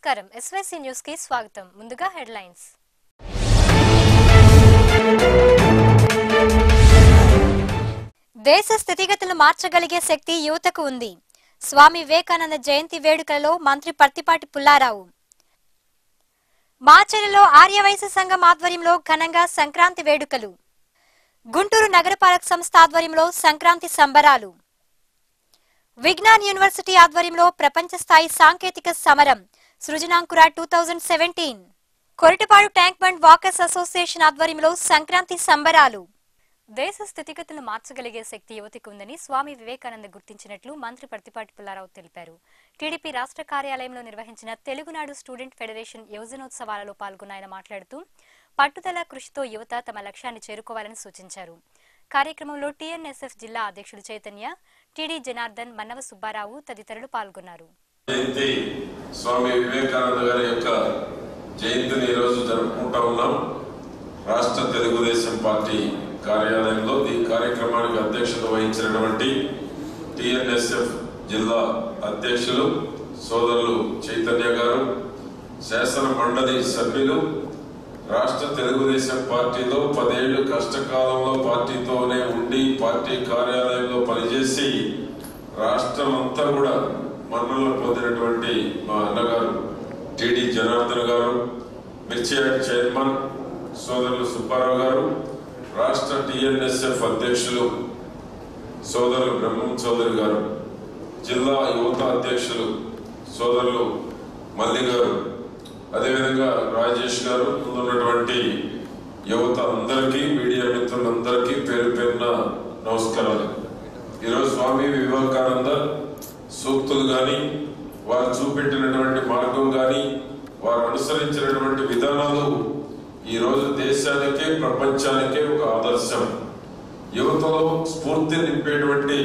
నమస్కారం SYC news కి స్వాగతం ముందుగా హెడ్లైన్స్ దేశ స్థితిగతులు మార్చగలిగే శక్తి యువతకు ఉంది స్వామి వివేకానంద జయంతి వేడుకలలో మంత్రి పర్తిపాటి పుల్లారావు మాచర్లలో ఆర్యవైశ్య సంఘం ఆధ్వర్యంలో ఘనంగా సంక్రాంతి వేడుకలు గుంటూరు నగరపాలక సంస్థ ఆధ్వర్యంలో సంక్రాంతి సంబరాలు విజ్ఞాన్ యూనివర్సిటీ ఆధ్వర్యంలో ప్రపంచ స్థాయి సాంకేతిక సమరం సృజనాంకుర two thousand seventeen Koratapadu tank bund walkers association ఆధ్వర్యంలో సంక్రాంతి సంబరాలు దేశ స్థితిగతులు మార్చగలిగే శక్తి యువతికి ఉందని స్వామి వివేకానంద గుర్తించినట్లు మంత్రి పర్తిపాటి పుల్లారావు తెలిపారు టీడీపీ రాష్ట్ర కార్యాలయంలో నిర్వహించిన తెలుగునాడు స్టూడెంట్ ఫెడరేషన్ యువజనోత్సవాలలో పాల్గొన్న ఆయన మాట్లాడుతూ పట్టుదల కృషితో యువత తమ లక్ష్యాన్ని చేరుకోవాలని సూచించారు కార్యక్రమంలో టీఎన్ఎస్ఎఫ్ జిల్లా అధ్యక్షుడు చైతన్య టీడీ జనార్దన్ మన్నవ సుబ్బారావు తదితరులు పాల్గొన్నారు జయంతి స్వామి వివేకానంద గారి యొక్క జయంతిని ఈరోజు జరుపుకుంటా ఉన్నాం రాష్ట్ర తెలుగుదేశం పార్టీ కార్యాలయంలో ఈ కార్యక్రమానికి అధ్యక్షత వహించినటువంటి టిఎన్ఎస్ఎఫ్ జిల్లా అధ్యక్షులు సోదరులు చైతన్య గారు శాసన మండలి సభ్యులు రాష్ట్ర తెలుగుదేశం పార్టీలో పదేళ్లు కష్టకాలంలో పార్టీతోనే ఉండి పార్టీ కార్యాలయంలో పనిచేసి రాష్ట్రం అంతా కూడా మన్నలు పొందినటువంటి మా అన్నగారు టిడి జనార్దన్ గారు మిర్చి యాక్ట్ చైర్మన్ సోదరులు సుబ్బారావు గారు రాష్ట్ర టిఎన్ఎస్ఎఫ్ అధ్యక్షులు సోదరులు బ్రహ్మం చౌదరి గారు జిల్లా యువత అధ్యక్షులు సోదరులు మల్లి గారు అదేవిధంగా రాజేష్ గారు ముందున్నటువంటి యువత అందరికీ మీడియా మిత్రులందరికీ పేరు పేరున నమస్కారాలు ఈరోజు స్వామి వివేకానంద సూక్తులు కానీ వారు చూపెట్టినటువంటి మార్గం కానీ వారు అనుసరించినటువంటి విధానాలు ఈరోజు దేశానికే ప్రపంచానికే ఒక ఆదర్శం యువతలో స్ఫూర్తి నింపేటువంటి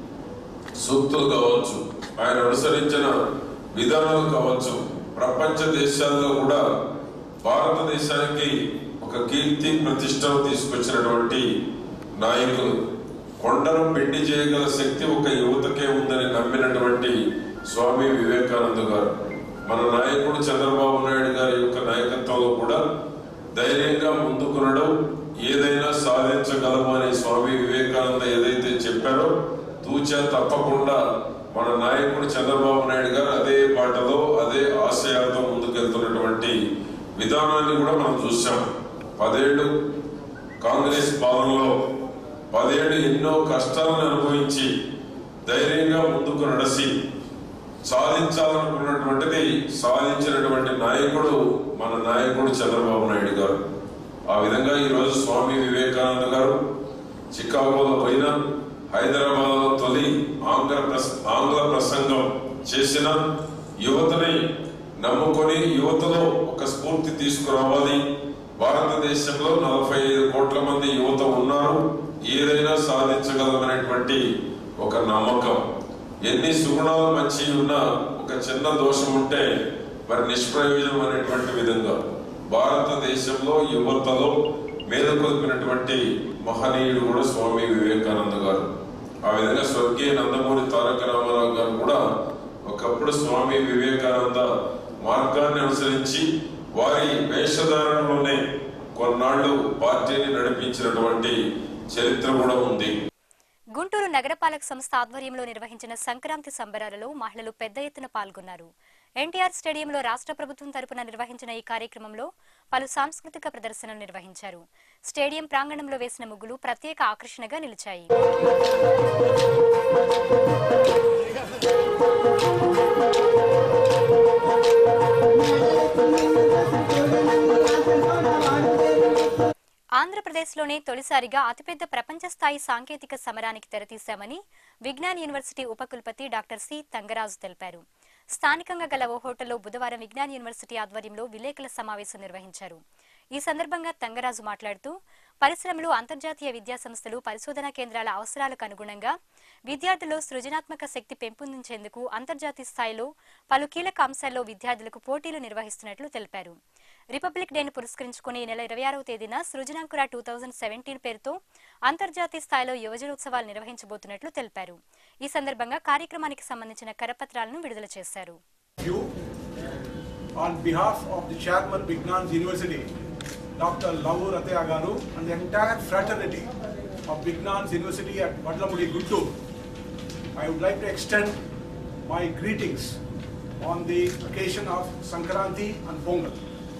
సూక్తులు కావచ్చు ఆయన అనుసరించిన విధానాలు కావచ్చు ప్రపంచ దేశాల్లో కూడా భారతదేశానికి ఒక కీర్తి ప్రతిష్టను తీసుకొచ్చినటువంటి నాయకులు కొండను పిండి చేయగల శక్తి ఒక యువతకే ఉందని నమ్మినటువంటి స్వామి వివేకానంద గారు మన నాయకుడు చంద్రబాబు నాయుడు గారి యొక్క నాయకత్వంలో కూడా ధైర్యంగా ముందుకునడం ఏదైనా సాధించగలము అని స్వామి వివేకానంద ఏదైతే చెప్పారో తూచా తప్పకుండా మన నాయకుడు చంద్రబాబు నాయుడు గారు అదే బాటలో అదే ఆశయాలతో ముందుకెళ్తున్నటువంటి విధానాన్ని కూడా మనం చూసాం పదేళ్ళు కాంగ్రెస్ పాలనలో పదేళ్ళు ఎన్నో కష్టాలను అనుభవించి ధైర్యంగా ముందుకు నడిచి సాధించాలనుకున్నటువంటిది సాధించినటువంటి నాయకుడు మన నాయకుడు చంద్రబాబు నాయుడు గారు ఆ విధంగా ఈరోజు స్వామి వివేకానంద గారు చికాగోలో పోయిన హైదరాబాద్ లో తొలి ఆంగ్ల ప్రస- ఆంగ్ల ప్రసంగం చేసిన యువతని నమ్ముకొని యువతలో ఒక స్ఫూర్తి తీసుకురావాలి భారతదేశంలో నలభై ఐదు కోట్ల మంది యువత ఉన్నారు ఏదైనా సాధించగలమనేటువంటి ఒక నమ్మకం ఎన్ని సుగుణాలు మంచి ఉన్నా ఒక చిన్న దోషం ఉంటే మరి నిష్ప్రయోజనం అనేటువంటి విధంగా భారతదేశంలో యువతలో మేలుకొల్పినటువంటి మహనీయుడు కూడా స్వామి వివేకానంద గారు ఆ విధంగా స్వర్గీయ నందమూరి తారక రామారావు గారు కూడా ఒకప్పుడు స్వామి వివేకానంద మార్గాన్ని అనుసరించి వారి వేషధారణలోనే కొన్నాళ్లు పార్టీని నడిపించినటువంటి చరిత్ర కూడా ఉంది గుంటూరు నగరపాలక సంస్థ ఆధ్వర్యంలో నిర్వహించిన సంక్రాంతి సంబరాలలో మహిళలు పెద్ద ఎత్తున పాల్గొన్నారు ఎన్టీఆర్ స్టేడియంలో రాష్ట్ర ప్రభుత్వం తరపున నిర్వహించిన ఈ కార్యక్రమంలో పలు సాంస్కృతిక ప్రదర్శనలు నిర్వహించారు స్టేడియం ప్రాంగణంలో వేసిన ముగ్గులు ప్రత్యేక ఆకర్షణగా నిలిచాయి ఆంధ్రప్రదేశ్లోనే తొలిసారిగా అతిపెద్ద ప్రపంచ స్థాయి సాంకేతిక సమరానికి తెరతీశామని విజ్ఞాన్ యూనివర్సిటీ ఉపకులపతి డాక్టర్ సి తంగరాజు తెలిపారు స్థానికంగా గల ఓ హోటల్లో బుధవారం విజ్ఞాన్ యూనివర్సిటీ ఆధ్వర్యంలో విలేకరుల సమావేశం నిర్వహించారు ఈ సందర్భంగా తంగరాజు మాట్లాడుతూ పరిశ్రమలు అంతర్జాతీయ విద్యా సంస్థలు పరిశోధనా కేంద్రాల అవసరాలకు అనుగుణంగా విద్యార్థుల్లో సృజనాత్మక శక్తి పెంపొందించేందుకు అంతర్జాతీయ స్థాయిలో పలు కీలక అంశాల్లో విద్యార్థులకు పోటీలు నిర్వహిస్తున్నట్లు తెలిపారు రిపబ్లిక్ డేను పురస్కరించుకుని ఈ నెల ఇరవై ఆరవ తేదీన సృజనాంకుర టూ థౌజండ్ సెవెంటీన్ పేరుతో అంతర్జాతీయ స్థాయిలో యువజనోత్సవాలు నిర్వహించబోతున్నట్లు తెలిపారు ఈ సందర్భంగా కార్యక్రమానికి సంబంధించిన కరపత్రాలను విడుదల చేశారు view on behalf of the chairman Vignans University, Dr. Lavu Rathayagaru, and the entire fraternity of Vignans University at Vadlamudi Guttur, I would like to extend my greetings on the occasion of Sankranti and Pongal.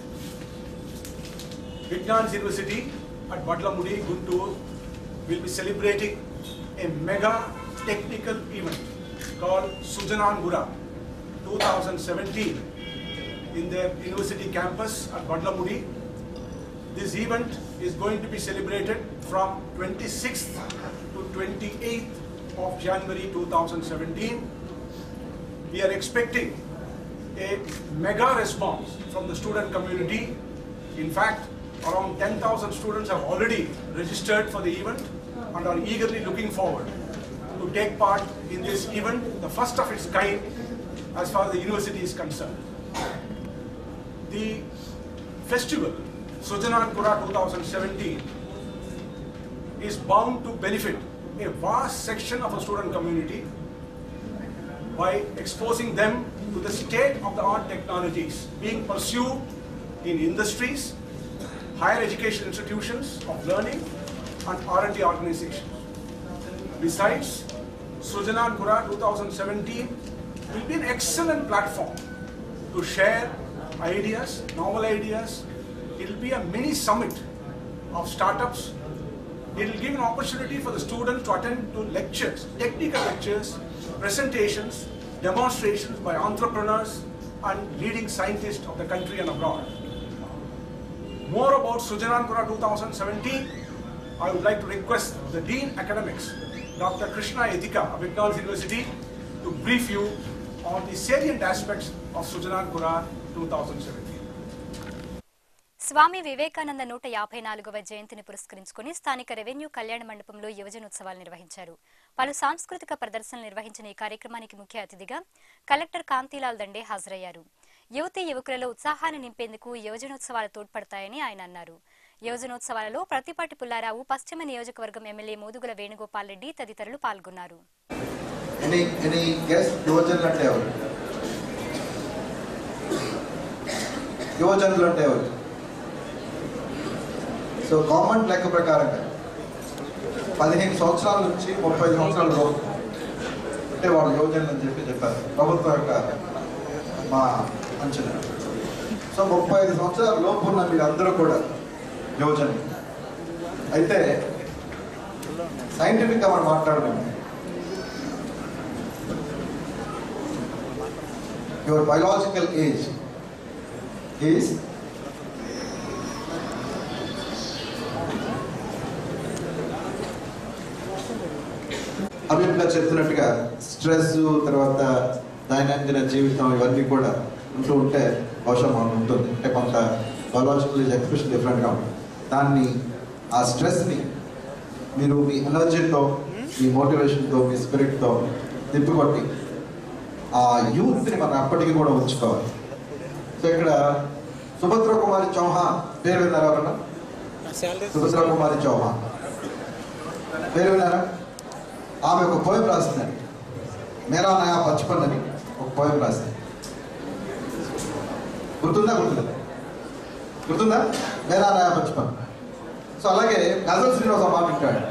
Vignans University at Vadlamudi Guntur will be celebrating a mega technical event called Sujanangura 2017 in their university campus at Vadlamudi. This event is going to be celebrated from 26th to 28th of January 2017. We are expecting a mega response from the student community. In fact, around 10,000 students have already registered for the event and are eagerly looking forward to take part in this event, the first of its kind as far as the university is concerned. The festival, Sujanan Kura 2017, is bound to benefit a vast section of the student community by exposing them to the state-of-the-art technologies being pursued in industries, higher education institutions of learning, and R&D organizations. Besides, Sujanan Kura 2017 will be an excellent platform to share ideas, novel ideas. It will be a mini summit of startups. It will give an opportunity for the students to attend to lectures, technical lectures, presentations, demonstrations by entrepreneurs and leading scientists of the country and abroad. More about Sujanankura 2017, I would like to request the Dean Academics, Dr. Krishna Edika of McDonald's University, to brief you on the salient aspects of Sujanankura 2017. స్వామి వివేకానంద నూట యాభై నాలుగవ జయంతిని పురస్కరించుకుని స్థానిక revenue కళ్యాణ మండపంలో యువజనోత్సవాలు నిర్వహించారు పలు సాంస్కృతిక ప్రదర్శనలు నిర్వహించిన ఈ కార్యక్రమానికి ముఖ్య అతిథిగా కలెక్టర్ కాంతిలాల్ దండే హాజరయ్యారు యువతీ యువకులలో ఉత్సాహాన్ని నింపేందుకు యువజనోత్సవాలు తోడ్పడతాయని ఆయన అన్నారు యువజనోత్సవాలలో ప్రతిపాటి పుల్లారావు పశ్చిమ నియోజకవర్గం ఎమ్మెల్యే మోదుగుల వేణుగోపాల్ రెడ్డి తదితరులు పాల్గొన్నారు ఎనీ ఎనీ గెస్ట్ యువజనులు అంటే ఎవరు యువజనులు అంటే ఎవరు సో గవర్నమెంట్ లెక్క ప్రకారంగా పదిహేను సంవత్సరాల నుంచి ముప్పై ఐదు సంవత్సరాల లోపు అంటే వాళ్ళు యువజనులు అని చెప్పి చెప్పారు ప్రభుత్వం యొక్క మా అంచనా సో ముప్పై ఐదు సంవత్సరాల లోపు ఉన్న మీరందరూ కూడా యువజనులు అయితే సైంటిఫిక్గా మనం మాట్లాడుకుంటే your biological age is అభిప్లా చెప్తున్నట్టుగా స్ట్రెస్ తర్వాత దైనందిన జీవితం ఇవన్నీ కూడా ఉంటూ ఉంటే బహుశా మనం ఉంటుంది అంటే కొంత బయాలజికల్ ఎక్స్ప్రెషన్ డిఫరెంట్గా ఉంటుంది దాన్ని ఆ స్ట్రెస్ని మీరు మీ ఎనర్జీతో మీ మోటివేషన్తో మీ స్పిరిట్తో తిప్పికొట్టి ఆ యూత్ని మనం అప్పటికి కూడా ఉంచుకోవాలి సో ఇక్కడ సుభద్ర కుమారి చౌహాన్ పేరు విన్నారా ఎవరన్నా సుభద్ర కుమారి చౌహాన్ పేరు విన్నారా ఆమె ఒక పోయం రాసిందండి మేరా నయా బచ్పన్ అని ఒక పోయం రాసింది గుర్తుందా గుర్తుందా గుర్తుందా మేరా నయా బచ్పన్ సో అలాగే గజల్ శ్రీనివాస మాట వింటాడు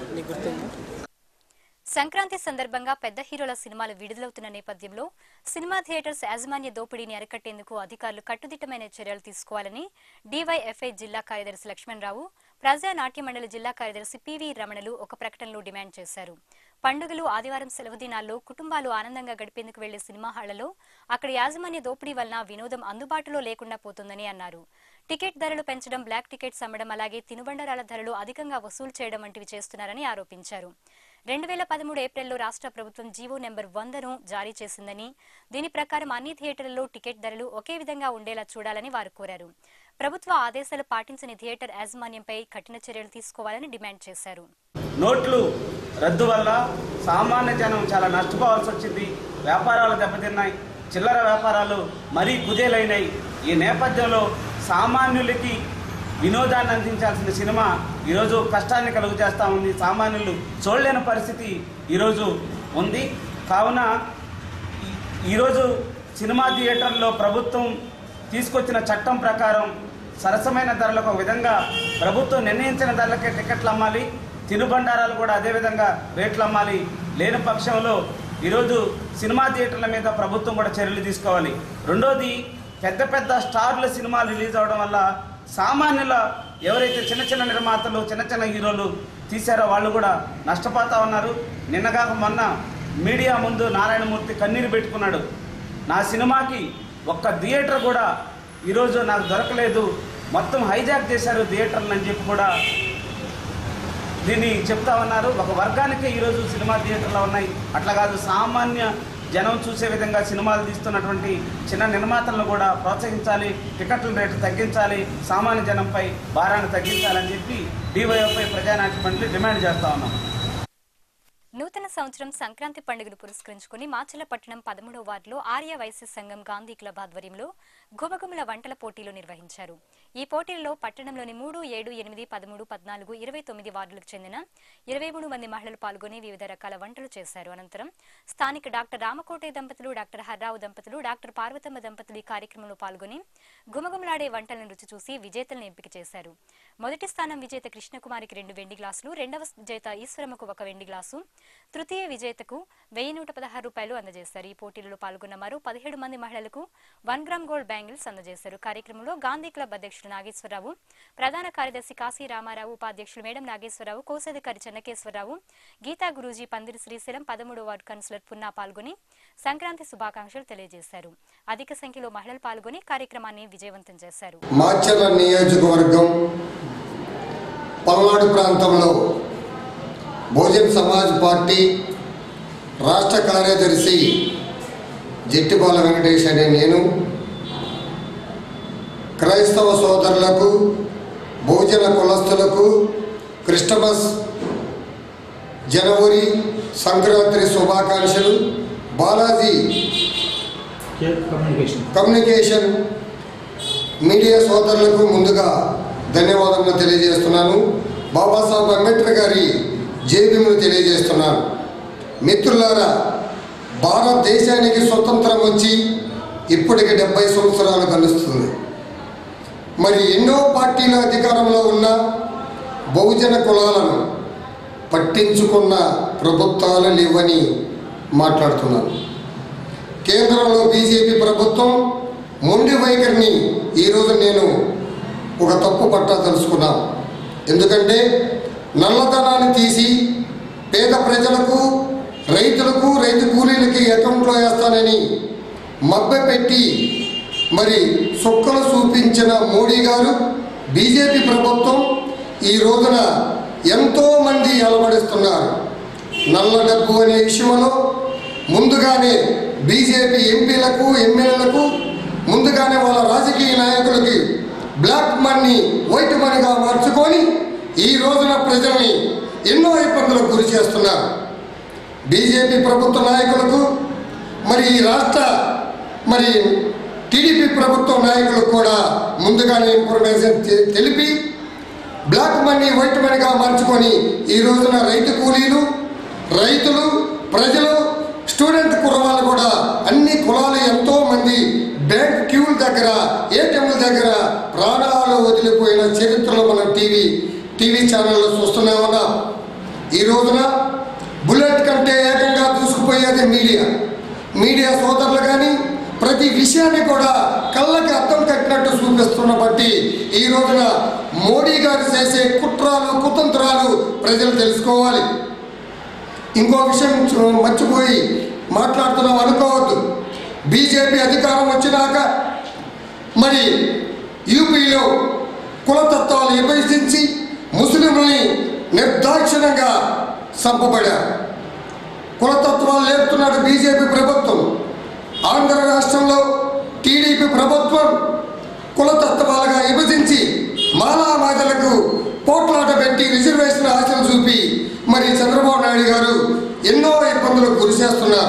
సంక్రాంతి సందర్భంగా పెద్ద హీరోల సినిమాలు విడుదలవుతున్న నేపథ్యంలో సినిమా థియేటర్స్ యాజమాన్య దోపిడీని అరికట్టేందుకు అధికారులు కట్టుదిట్టమైన చర్యలు తీసుకోవాలని డీవైఎఫ్ఐ జిల్లా కార్యదర్శి లక్ష్మణరావు ప్రజా నాట్య మండలి జిల్లా కార్యదర్శి పివి రమణలు ఒక ప్రకటనలో డిమాండ్ చేశారు పండుగలు ఆదివారం సెలవు దినాల్లో కుటుంబాలు ఆనందంగా గడిపేందుకు వెళ్లే సినిమా హాళ్లలో అక్కడ యాజమాన్య దోపిడీ వలన వినోదం అందుబాటులో లేకుండా పోతుందని అన్నారు టికెట్ ధరలు పెంచడం బ్లాక్ టికెట్స్ అమ్మడం అలాగే తినుబండరాల ధరలు అధికంగా వసూలు చేయడం వంటివి చేస్తున్నారని ఆరోపించారు రెండు వేల పదమూడు ఏప్రిల్లో రాష్ట్ర ప్రభుత్వం జీవో నెంబర్ వందను జారీ చేసిందని దీని ప్రకారం అన్ని థియేటర్లలో టికెట్ ధరలు ఒకే విధంగా ఉండేలా చూడాలని వారు కోరారు ప్రభుత్వ ఆదేశాలు పాటించని థియేటర్ యాజమాన్యంపై కఠిన చర్యలు తీసుకోవాలని డిమాండ్ చేశారు నోట్లు రద్దు వల్ల సామాన్య జనం చాలా నష్టపోవాల్సి వచ్చింది వ్యాపారాలు దెబ్బతిన్నాయి చిల్లర వ్యాపారాలు మరీ కుదేలైనాయి ఈ నేపథ్యంలో సామాన్యులకి వినోదాన్ని అందించాల్సిన సినిమా ఈరోజు కష్టాన్ని కలుగు చేస్తూ ఉంది సామాన్యులు చూడలేని పరిస్థితి ఈరోజు ఉంది కావున ఈ- ఈరోజు సినిమా థియేటర్లో ప్రభుత్వం తీసుకొచ్చిన చట్టం ప్రకారం సరసమైన ధరలకు ఒక విధంగా ప్రభుత్వం నిర్ణయించిన ధరలకే టికెట్లు అమ్మాలి తినుబండారాలు కూడా అదే విధంగా రేట్లు అమ్మాలి లేని పక్షంలో ఈరోజు సినిమా థియేటర్ల మీద ప్రభుత్వం కూడా చర్యలు తీసుకోవాలి రెండోది పెద్ద పెద్ద స్టార్ల సినిమాలు రిలీజ్ అవడం వల్ల సామాన్యుల ఎవరైతే చిన్న చిన్న నిర్మాతలు చిన్న చిన్న హీరోలు తీశారో వాళ్ళు కూడా నష్టపోతా ఉన్నారు నిన్నగాక మొన్న మీడియా ముందు నారాయణమూర్తి కన్నీరు పెట్టుకున్నాడు నా సినిమాకి ఒక్క థియేటర్ కూడా ఈరోజు నాకు దొరకలేదు మొత్తం హైజాక్ చేశారు థియేటర్లు అని చెప్పి కూడా దీన్ని చెప్తా ఉన్నారు ఒక వర్గానికే ఈరోజు సినిమా థియేటర్లు ఉన్నాయి అట్లా కాదు సామాన్య జనం చూసే విధంగా సినిమాలు తీస్తున్నటువంటి చిన్న నిర్మాతలను కూడా ప్రోత్సహించాలి టికెట్ల రేటు తగ్గించాలి సామాన్య జనంపై భారాన్ని తగ్గించాలని చెప్పి డివైఎఫ్ఐ ప్రజానాట్య మండలి డిమాండ్ చేస్తా ఉన్నాం నూతన సంవత్సరం సంక్రాంతి పండుగను పురస్కరించుకుని మాచలపట్నం పదమూడవ వార్డులో ఆర్య వైశ్య సంఘం గాంధీ క్లబ్ ఆధ్వర్యంలో గుమగుమల వంటల పోటీలు నిర్వహించారు ఈ పోటీలలో పట్టణంలోని మూడు ఏడు ఎనిమిది పదమూడు పద్నాలుగు ఇరవై తొమ్మిది వార్డులకు చెందిన ఇరవై మూడు మంది మహిళలు పాల్గొని వివిధ రకాల వంటలు చేశారు అనంతరం స్థానిక డాక్టర్ రామకోటే దంపతులు డాక్టర్ హర్రావు దంపతులు డాక్టర్ పార్వతమ్మ దంపతులు ఈ కార్యక్రమంలో పాల్గొని గుమగుమలాడే వంటలను రుచి చూసి విజేతలను ఎంపిక చేశారు మొదటి స్థానం విజేత కృష్ణకుమారికి రెండు వెండి గ్లాసులు రెండవ విజేత ఈశ్వరమ్మకు ఒక వెండి గ్లాసు తృతీయ విజేతకు వెయ్యి నూట పదహారు రూపాయలు అందజేశారు ఈ పోటీలలో పాల్గొన్న మరో పదిహేడు మంది మహిళలకు వన్ గ్రామ్ గోల్డ్ బ్యాంగిల్స్ అందజేశారు కార్యక్రమంలో గాంధీ క్లబ్ అధ్యక్షుడు నాగేశ్వరరావు ప్రధాన కార్యదర్శి కాశీ రామారావు ఉపాధ్యక్షులు మేడం నాగేశ్వరరావు కోశాధికారి చెన్నకేశ్వరరావు గీతా గురూజీ పందిరి శ్రీశైలం పదమూడో వార్డు కౌన్సిలర్ పున్నా పాల్గొని సంక్రాంతి శుభాకాంక్షలు తెలియజేశారు అధిక సంఖ్యలో మహిళలు పాల్గొని కార్యక్రమాన్ని విజయవంతం చేశారు మాచర్ల నియోజకవర్గం పల్నాడు ప్రాంతంలో బహుజన్ సమాజ్ పార్టీ రాష్ట్ర కార్యదర్శి జట్టిపాల వెంకటేష్ అనే నేను క్రైస్తవ సోదరులకు బహుజన కులస్తులకు క్రిస్టమస్ జనవరి సంక్రాంతి శుభాకాంక్షలు బాలాజీ కమ్యూనికేషన్ మీడియా సోదరులకు ముందుగా ధన్యవాదములు తెలియజేస్తున్నాను బాబాసాహెబ్ అంబేద్కర్ గారి జేబీములు తెలియజేస్తున్నాను మిత్రులారా భారతదేశానికి స్వతంత్రం వచ్చి ఇప్పటికి డెబ్బై సంవత్సరాలు కలుస్తుంది మరి ఎన్నో పార్టీల అధికారంలో ఉన్న బహుజన కులాలను పట్టించుకున్న ప్రభుత్వాలు లేవని మాట్లాడుతున్నాను కేంద్రంలో బీజేపీ ప్రభుత్వం మొండి వైఖరిని ఈరోజు నేను ఒక తప్పు పట్టా తెలుసుకున్నాను ఎందుకంటే నల్లధనాన్ని తీసి పేద ప్రజలకు రైతులకు రైతు కూలీలకి అకౌంట్లో వేస్తానని మభ్యపెట్టి మరి సుక్కలు చూపించిన మోడీ గారు బీజేపీ ప్రభుత్వం ఈ రోజున ఎంతోమంది అలవడిస్తున్నారు నల్ల డబ్బు అనే విషయంలో ముందుగానే బీజేపీ ఎంపీలకు ఎమ్మెల్యేలకు ముందుగానే వాళ్ళ రాజకీయ నాయకులకి బ్లాక్ మనీ వైట్ మనీగా మార్చుకొని ఈ రోజున ప్రజల్ని ఎన్నో ఇబ్బందులకు గురి చేస్తున్నారు బీజేపీ ప్రభుత్వ నాయకులకు మరి ఈ రాష్ట్ర మరి టీడీపీ ప్రభుత్వ నాయకులకు కూడా ముందుగానే ఇన్ఫర్మేషన్ తె- తెలిపి బ్లాక్ మనీ వైట్ మనీగా మార్చుకొని ఈ రోజున రైతు కూలీలు రైతులు ప్రజలు స్టూడెంట్ కుర్రవాళ్ళు కూడా అన్ని కులాలు ఎంతో మంది బ్యాంక్ క్యూల దగ్గర ఏటీఎంల దగ్గర ప్రాణాలు వదిలిపోయిన చరిత్రలో మనం టీవీ టీవీ ఛానల్లో చూస్తూనే ఉన్నాం ఈ రోజున బుల్లెట్ కంటే ఏకంగా దూసుకుపోయేది మీడియా మీడియా సోదరులు కానీ ప్రతి విషయాన్ని కూడా కళ్ళకి అర్థం కట్టినట్టు చూపిస్తున్న బట్టి ఈ రోజున మోడీ గారు చేసే కుట్రాలు కుతంత్రాలు ప్రజలు తెలుసుకోవాలి ఇంకో విషయం చూ- మర్చిపోయి మాట్లాడుతున్నాం అనుకోవద్దు బీజేపీ అధికారం వచ్చినాక మరి యూపీలో కులతత్వాలు విభజించి ముస్లింలని నిర్దాక్షిణ్యంగా చంపబడారు కులతత్వాలు లేపుతున్నాడు బీజేపీ ప్రభుత్వం ఆంధ్ర రాష్ట్రంలో టీడీపీ ప్రభుత్వం కులతత్వాలుగా విభజించి మాలామాదలకు పోట్లాట పెట్టి రిజర్వేషన్ ఆశలు చూపి మరి చంద్రబాబు నాయుడు గారు ఎన్నో ఇబ్బందులకు గురి చేస్తున్నారు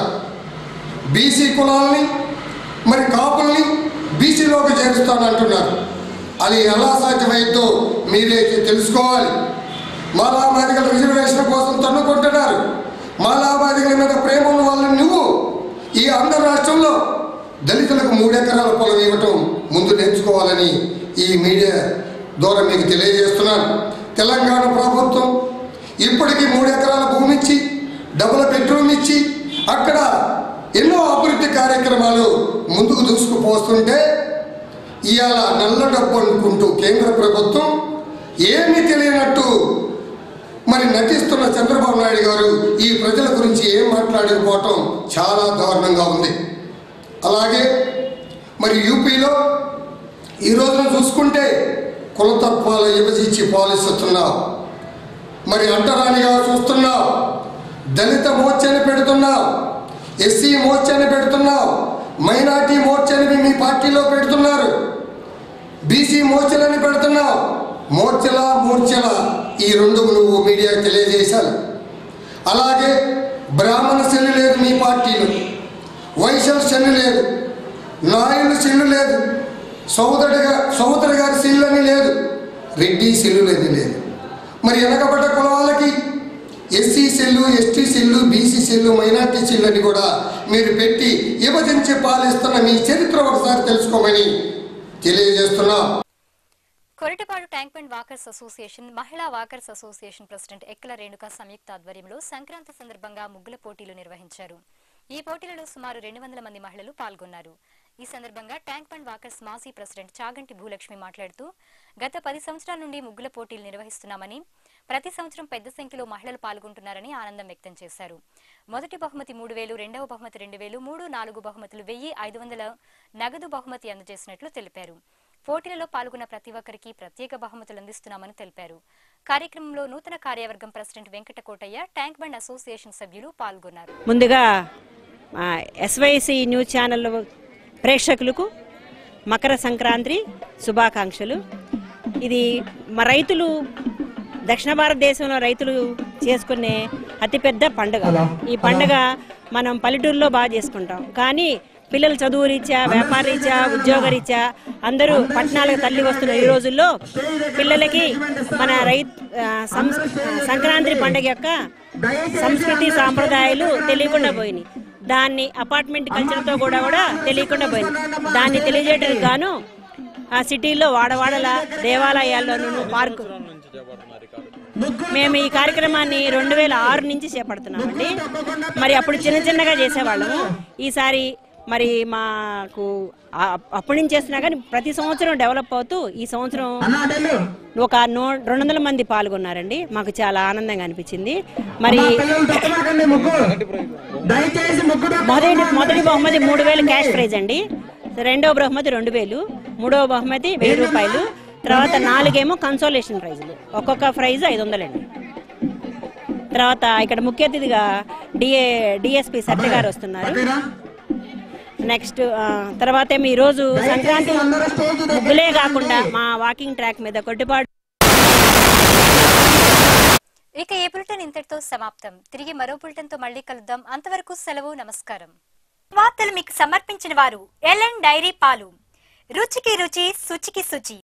బీసీ కులాలని మరి కాపుల్ని బీసీలోకి చేరుస్తానంటున్నారు అది ఎలా సాధ్యమైందో మీరే తెలుసుకోవాలి మాలామాదిగల రిజర్వేషన్ కోసం తన్నుకుంటున్నారు మాలామాదిగల మీద ప్రేమ ఉన్న వాళ్ళని నువ్వు ఈ ఆంధ్ర రాష్ట్రంలో దళితులకు మూడెకరాల పొలం ఇవ్వటం ముందు నేర్చుకోవాలని ఈ మీడియా ద్వారా మీకు తెలియజేస్తున్నాను తెలంగాణ ప్రభుత్వం ఇప్పటికీ మూడు ఎకరాల భూమి ఇచ్చి డబుల్ బెడ్రూమ్ ఇచ్చి అక్కడ ఎన్నో అభివృద్ధి కార్యక్రమాలు ముందుకు దూసుకుపోతుంటే ఇవాళ నల్ల డబ్బు అనుకుంటూ కేంద్ర ప్రభుత్వం ఏమీ తెలియనట్టు మరి నటిస్తున్న చంద్రబాబు నాయుడు గారు ఈ ప్రజల గురించి ఏం మాట్లాడకపోవటం చాలా దారుణంగా ఉంది అలాగే మరి యూపీలో ఈ రోజున చూసుకుంటే కులతత్వాల విభజించి పాలిస్తున్నావు మరి అంటరానిగా చూస్తున్నావు దళిత మోర్చని పెడుతున్నావు ఎస్సీ మోర్చని పెడుతున్నావు మైనార్టీ మోర్చని మీ పార్టీలో పెడుతున్నారు బీసీ మోర్చలని పెడుతున్నావు మోర్చల మూర్చల ఈ రెండు నువ్వు మీడియాకి తెలియజేశాను అలాగే బ్రాహ్మణ శని లేదు మీ పార్టీలో వైశ్యుల శని లేదు నాయుడు సిల్లు లేదు సోదరుడి గా సోదరు గారి సిల్లు అని లేదు రెడ్డి సిల్లు అని లేదు మరి వెనకబడ్డ కులాలకి SC cell ST cell BC cell minority cell అని కూడా మీరు పెట్టి విభజించి పాలిస్తున్న మీ చరిత్ర ఒకసారి తెలుసుకోమని తెలియజేస్తున్నాం Koratapadu tank bund walkers association మహిళా walkers association president Ekkala Renuka సంయుక్త ఆధ్వర్యంలో సంక్రాంతి సందర్భంగా ముగ్గుల పోటీలు నిర్వహించారు ఈ పోటీలలో సుమారు రెండు వందల మంది మహిళలు పాల్గొన్నారు ఈ సందర్భంగా ట్యాంక్ బండ్ వాకర్స్ మాజీ ప్రెసిడెంట్ చాగంటి భూలక్ష్మి మాట్లాడుతూ గత పది సంవత్సరాల నుండి ముగ్గుల పోటీలు నిర్వహిస్తున్నామని ప్రతి సంవత్సరం పెద్ద సంఖ్యలో మహిళలు పాల్గొంటున్నారని ఆనందం వ్యక్తం చేశారు మొదటి బహుమతి మూడు వేలు రెండవ బహుమతి రెండు వేలు మూడు నాలుగు బహుమతులు వెయ్యి ఐదు వందల నగదు బహుమతి అందజేసినట్లు తెలిపారు పోటీలలో పాల్గొన్న ప్రతి ఒక్కరికి ప్రత్యేక బహుమతులు అందిస్తున్నామని తెలిపారు కార్యక్రమంలో నూతన కార్యవర్గం president Venkata Kotaiah tank bund association సభ్యులు పాల్గొన్నారు ముందుగా ఎస్వైసి న్యూస్ ఛానల్ ప్రేక్షకులకు మకర సంక్రాంతి శుభాకాంక్షలు ఇది మా రైతులు దక్షిణ భారతదేశంలో రైతులు చేసుకునే అతిపెద్ద పండుగ ఈ పండుగ మనం పల్లెటూరులో బాగా చేసుకుంటాం కానీ పిల్లలు చదువు రీత్యా వ్యాపార రీత్యా ఉద్యోగ రీత్యా అందరూ పట్టణాలకు తల్లి వస్తున్న ఈ రోజుల్లో పిల్లలకి మన రై ఆ, సంస్- సంక్రాంతి పండుగ యొక్క సంస్కృతి సాంప్రదాయాలు తెలియకుండా పోయినాయి దాన్ని అపార్ట్మెంట్ కల్చర్తో కూడా కూడా తెలియకుండా పోయింది దాన్ని తెలియజేయడానికి గాను ఆ సిటీలో వాడవాడల దేవాలయాల్లోనూ పార్కు మేము ఈ కార్యక్రమాన్ని రెండు వేల ఆరు నుంచి చేపడుతున్నామండి మరి అప్పుడు చిన్న చిన్నగా చేసేవాళ్ళము ఈసారి మరి మాకు ఆ- అప్పటి నుంచి చేస్తున్నా కానీ ప్రతి సంవత్సరం డెవలప్ అవుతూ ఈ సంవత్సరం ఒక నూ రెండు వందల మంది పాల్గొన్నారండి మాకు చాలా ఆనందంగా అనిపించింది మరి మొదటి మొదటి బహుమతి మూడు వేలు క్యాష్ ప్రైజ్ అండి రెండవ బహుమతి రెండు వేలు మూడవ బహుమతి వెయ్యి రూపాయలు తర్వాత నాలుగేమో కన్సోలేషన్ ప్రైజులు ఒక్కొక్క ప్రైజ్ ఐదు వందలండి తర్వాత ఇక్కడ ముఖ్య అతిథిగా డిఏ డిఎస్పి సత్య గారు వస్తున్నారు నెక్స్ట్ ఆ, తర్వాత ఏమో ఈరోజు సంక్రాంతి ముగ్గులే కాకుండా మా వాకింగ్ ట్రాక్ మీద కొట్టిపాడు ఇక ఏ బులెటిన్ ఇంతటితో సమాప్తం తిరిగి మరో బులెటిన్ తో మళ్ళీ కలుద్దాం అంతవరకు సెలవు నమస్కారం వార్తలు మీకు సమర్పించిన వారు ఎల్ఎన్ డైరీ పాలు రుచికి రుచి శుచికి శుచి